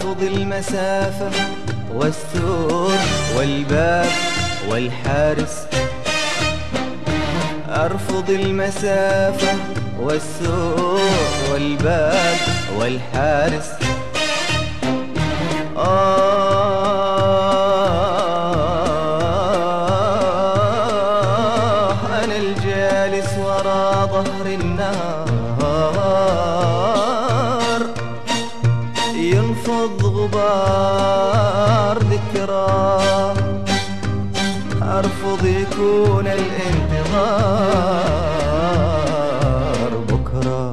أرفض المسافة والسور والباب والحارس أرفض المسافة والسور والباب والحارس آه أنا الجالس وراء ظهر النهار ينفض غبار ذكرى أرفض يكون الانتظار بكرة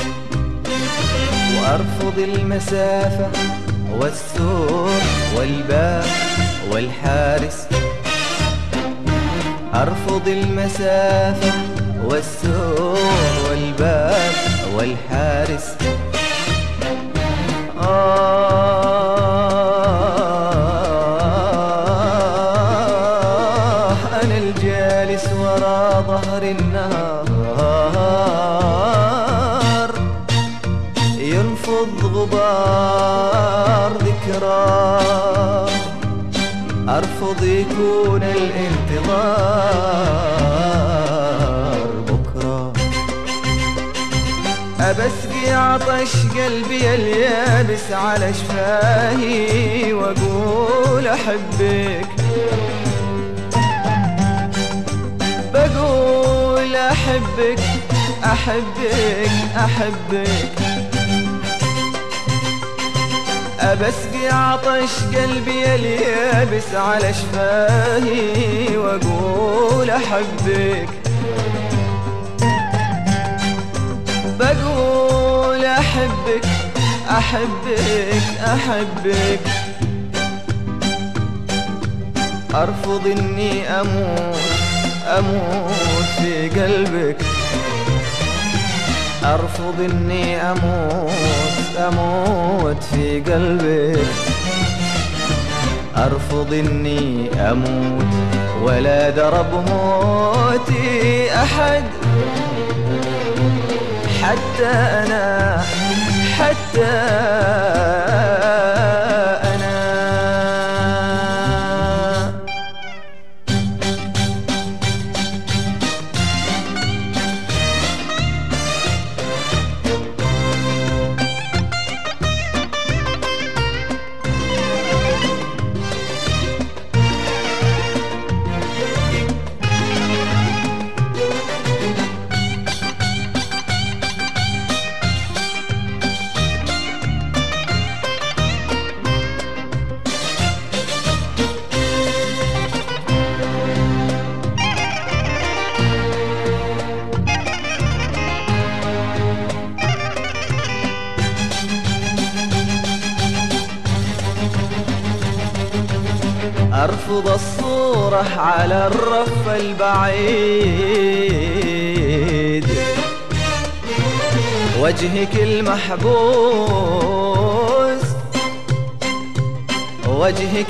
وأرفض المسافة والسور والباب والحارس أرفض المسافة والسور والباب والحارس آه أنا الجالس وراء ظهر النهار ينفض غبار ذكرى أرفض يكون الانتظار بكرة أبسقي عطش قلبي اليابس على شفاهي وأقول أحبك بقول أحبك أحبك أحبك أبسقي عطش قلبي اليابس على شفاهي وأقول أحبك بقول أحبك أحبك أحبك أرفض إني أموت أموت في قلبك أرفض إني أموت أموت في قلبك أرفض إني أموت ولا درب موتي أحد حتى أنا حتى أنا أرفض الصورة على الرف البعيد وجهك المحبوس وجهك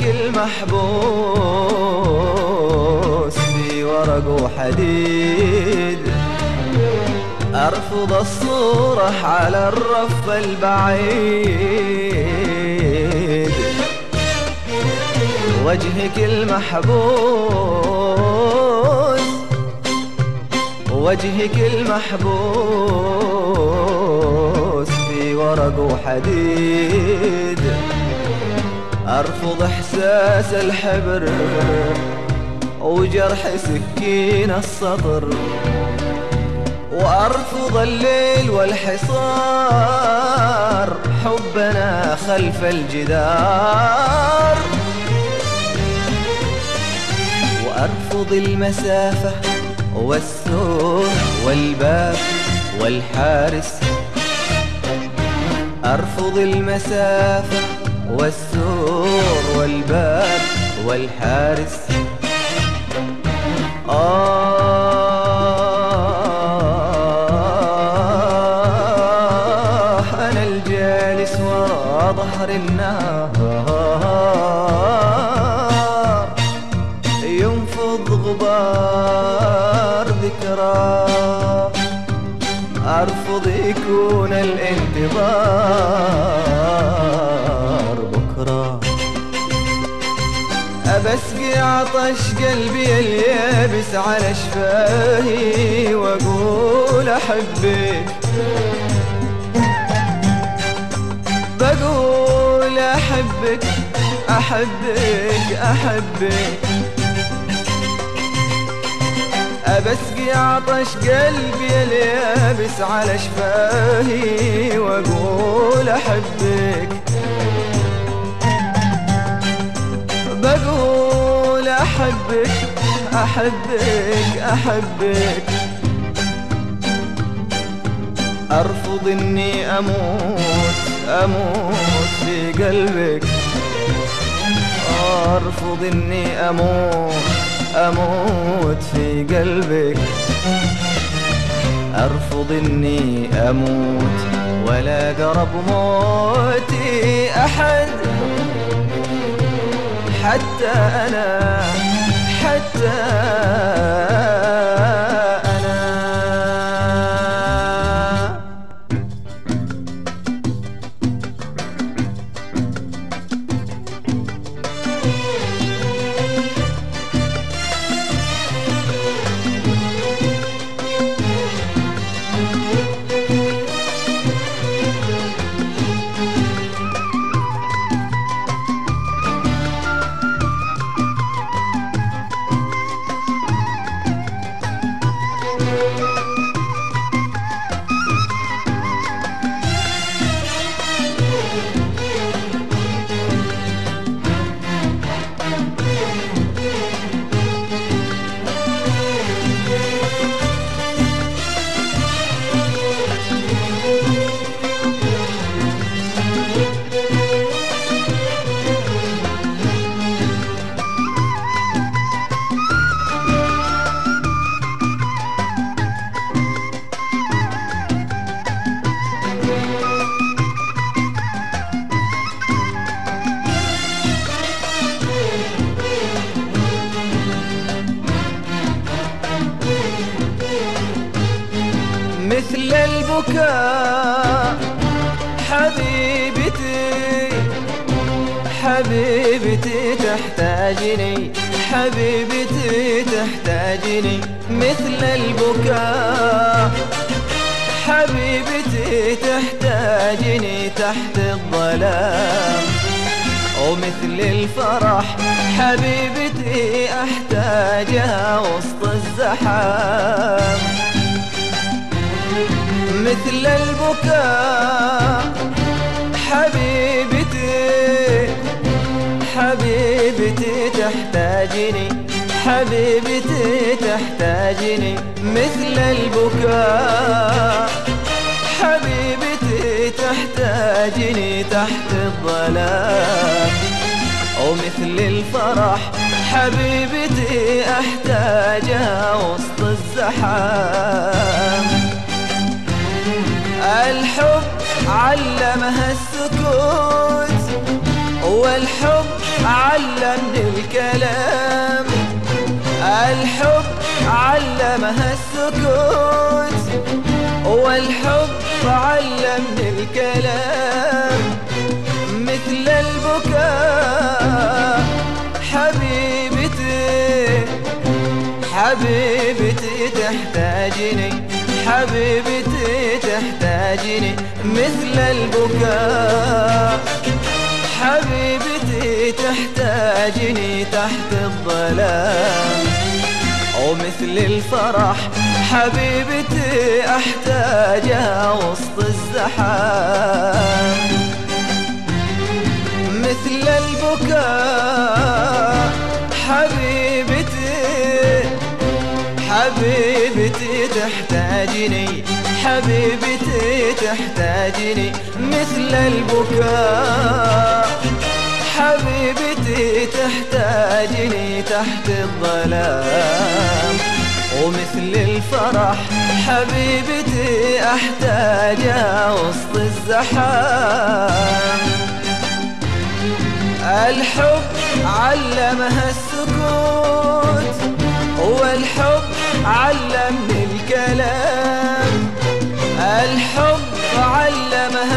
المحبوس في ورق وحديد أرفض الصورة على الرف البعيد وجهك المحبوس وجهك المحبوس في ورق وحديد أرفض إحساس الحبر وجرح سكين السطر وأرفض الليل والحصار حبنا خلف الجدار وأرفض المسافة والسور والباب والحارس أرفض المسافة والسور والباب والحارس آه أنا الجالس وراء ظهر النهار ينفض غبار ذكرى أرفض يكون الانتظار عطش قلبي اليابس على شفاهي واقول احبك بقول احبك احبك احبك أبسقي عطش قلبي اليابس على شفاهي واقول احبك بقول احبك احبك احبك ارفض اني اموت اموت في قلبك ارفض اني اموت اموت في قلبك ارفض اني اموت ولا قرب موتي احد حتى أنا حتى أنا مثل البكاء حبيبتي حبيبتي تحتاجني حبيبتي تحتاجني مثل البكاء حبيبتي تحتاجني تحت الظلام ومثل الفرح حبيبتي احتاجها وسط الزحام مثل البكاء حبيبتي حبيبتي تحتاجني حبيبتي تحتاجني مثل البكاء حبيبتي تحتاجني تحت الظلام ومثل الفرح حبيبتي احتاجها وسط الزحام الحب علمها السكوت والحب علمني الكلام الحب علمها السكوت والحب علمني الكلام مثل البكاء حبيبتي حبيبتي تحتاجني حبيبتي تحتاجني مثل البكاء حبيبتي تحتاجني تحت الظلام ومثل الفرح حبيبتي احتاجها وسط الزحام مثل البكاء حبيبتي حبيبتي تحتاجني حبيبتي تحتاجني مثل البكاء حبيبتي تحتاجني تحت الظلام ومثل الفرح حبيبتي احتاجها وسط الزحام الحب علمها السكوت والحب علمني الكلام الحب علمها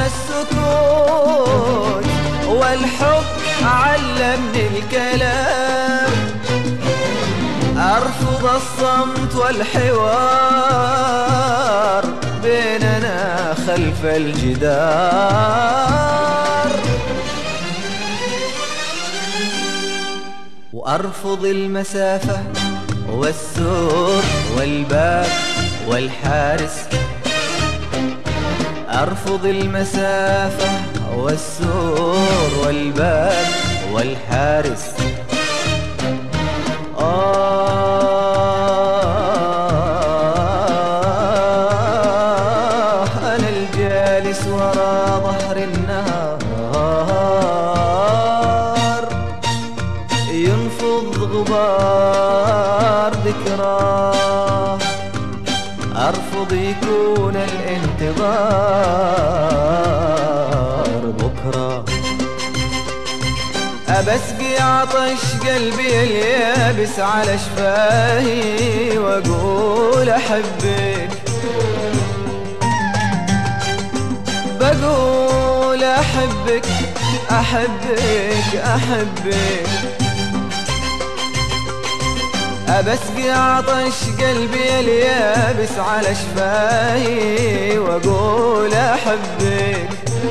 السكوت والحب علمني الكلام الصمت والحوار بيننا خلف الجدار وأرفض المسافة والسور والباب والحارس أرفض المسافة والسور والباب والحارس آه أنا الجالس وراء ظهر النهار ينفض غبار ذكراه أرفض يكون الانتظار بكرة أبسقي عطش قلبي اليابس على شفاهي وأقول أحبك بقول أحبك أحبك أحبك أبسقي عطش قلبي اليابس على شفاهي وأقول أحبك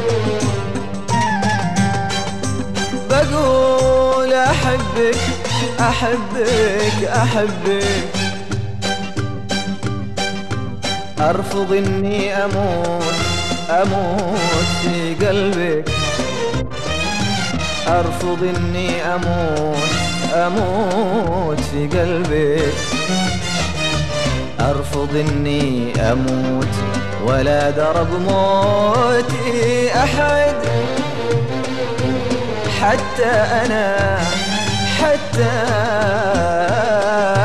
بقول أحبك أحبك أحبك أرفض إني أموت أموت في قلبك أرفض إني أموت أموت في قلبك أرفض إني أموت ولا درب موتي أحد حتى أنا حتى